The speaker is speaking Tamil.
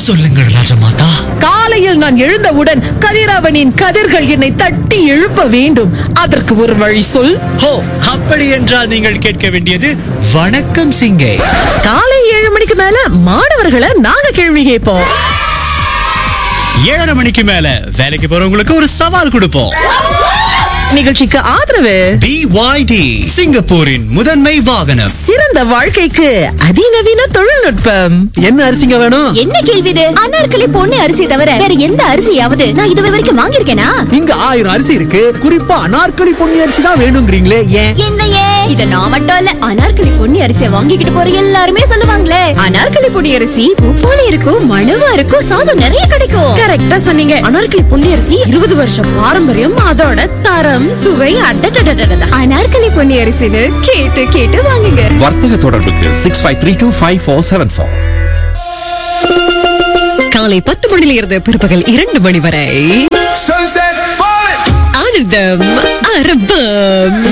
சொல்லுங்கள் ராஜமாதா காலையில் நான் எழுந்தவுடன் கதிரவனின் கதிர்கள் என்னை தட்டி எழுப்ப வேண்டும் அதற்கு ஒரு வழி சொல் ஹோ அப்படி என்றால் நீங்கள் கேட்க வேண்டியது வணக்கம் சிங்கை காலை ஏழு மணிக்கு மேல மாணவர்களை நாங்க கேள்வி கேட்போம் ஏழரை மணிக்கு மேல வேலைக்கு போறவங்களுக்கு ஒரு சவால் கொடுப்போம் நிகழ்ச்சிக்கு ஆதரவு BYD சிங்கப்பூரின் முதன்மை வாகனம் சிறந்த வாழ்க்கைக்கு அதிநவீன தொழில்நுட்பம் என்ன அரிசிங்க வேணும் என்ன கேள்வி இது அனார்கலி பொன்னி அரிசி தவிர வேற எந்த அரிசியாவது நான் இது வரைக்கும் வாங்கியிருக்கேனா இங்க ஆயிரம் அரிசி இருக்கு குறிப்பா அனார்கலி பொன்னி அரிசி தான் வேணுங்கிறீங்களே ஏன் என்னையே இத நான் மட்டும் இல்ல அனார்கலி பொன்னி அரிசியை வாங்கிக்கிட்டு போற எல்லாருமே சொல்லுவாங்களே அனார்கலி பொன்னி அரிசி உப்போல இருக்கும் மணுவா இருக்கும் சாதம் நிறைய கிடைக்கும் கரெக்டா சொன்னீங்க அனார்கலி பொன்னி அரிசி இருபது வருஷம் பாரம்பரியம் அதோட தரம் சுவை அடடடடடா அனார்கலி பொன்னி அரிசின்னு கேட்டு கேட்டு வாங்குங்க வர்த்தக தொடர்புக்கு six five three two five four seven four காலை பத்து மணியில இருந்து பிற்பகல் இரண்டு மணி வரை Sunset falling. ஆனந்தம் அரபம்